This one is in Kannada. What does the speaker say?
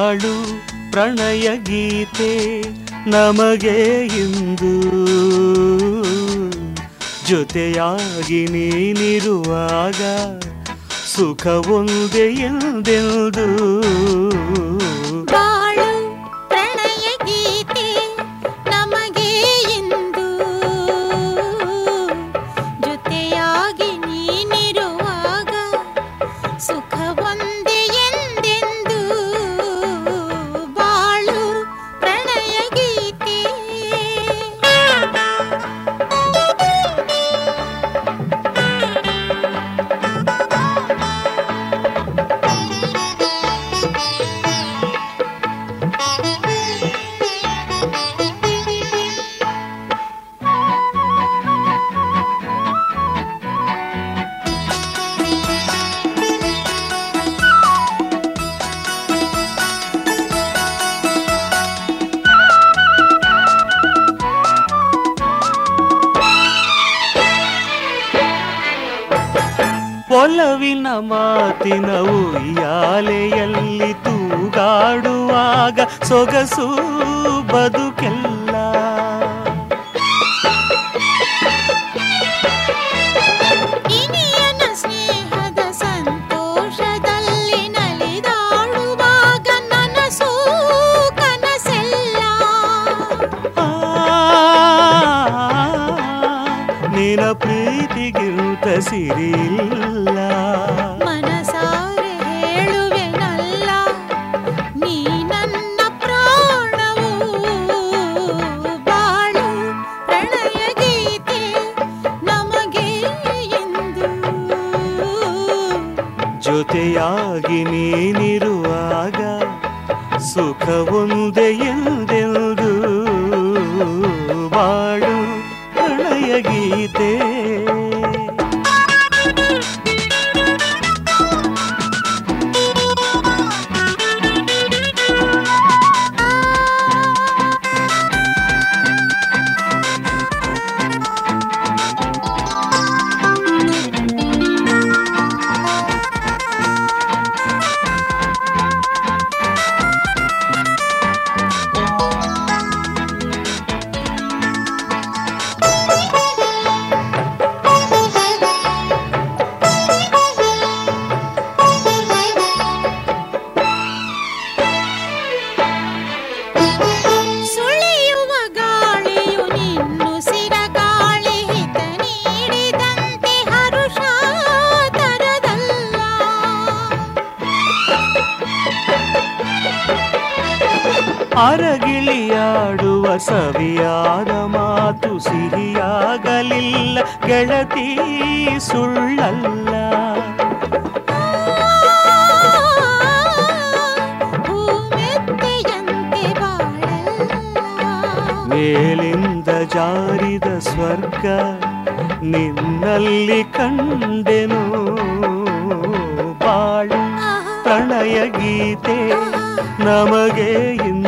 ಬಾಳು ಪ್ರಣಯ ಗೀತೆ ನಮಗೆ ಇಂದು ಜೊತೆಯಾಗಿ ನೀನಿರುವಾಗ ಸುಖ ಒಂದೇ ಎಂದೆಂದು ಬಾಳು ಪ್ರಣಯ ಗೀತೆ ನಮಗೆ ಇಂದು ಜೊತೆಯಾಗಿ ನೀನಿರುವಾಗ ಸುಖ ಒಂದೇ ಎಂದೆಂದು ಬಾಳು ಪ್ರಣಯ ಗೀತೆ ಒಲವಿನ ಮಾತಿನ ಉಯ್ಯಾಲೆಯಲ್ಲಿ ತೂಗಾಡುವಾಗ ಸೊಗಸು ಬದುಕೆಲ್ಲ ಇನಿಯನ ಸ್ನೇಹದ ಸಂತೋಷದಲ್ಲಿ ನಲಿದಾಡುವಾಗ ನನಸು ಕನಸೆಲ್ಲ ಆ, ನಿನ ಪ್ರೀತಿಗಿಂತ ಸಿರಿಲ್ಲ ಮನಸಾರೆ ಹೇಳುವೆನಲ್ಲ ನೀ ನನ್ನ ಪ್ರಾಣವು ಬಾಳು ಪ್ರಣಯ ಗೀತೆ ನಮಗೆ ಎಂದು ಜೊತೆಯಾಗಿ ನೀನಿರುವಾಗ ಸುಖ ಒಂದೇ ಎಂದೆಂದು ಬಾಳು ಪ್ರಣಯ ಗೀತೆ ಸುಳಿಯುವ ಗಾಳಿಯು ನಿನ್ನುಸಿರ ಗಾಳಿ ಹಿತ ನೀಡಿದಂತೆ ಹರುಷ ತರದಲ್ಲ ಅರಗಿಳಿಯಾಡುವ ಸವಿಯಾದ ಮಾತು ಸಿಹಿಯಾಗಲಿಲ್ಲ ಗೆಳತಿ ಸುಳ್ಳಲ್ಲ ಹೂಮೆತ್ತೆಯಂತೆ ಬಾಳಲ್ಲ ಮೇಲಿಂದ ಜಾರಿದ ಸ್ವರ್ಗ ನಿನ್ನಲ್ಲಿ ಕಂಡೆನು ಬಾಳು ಪ್ರಣಯ ಗೀತೆ ನಮಗೆ ಇಂದು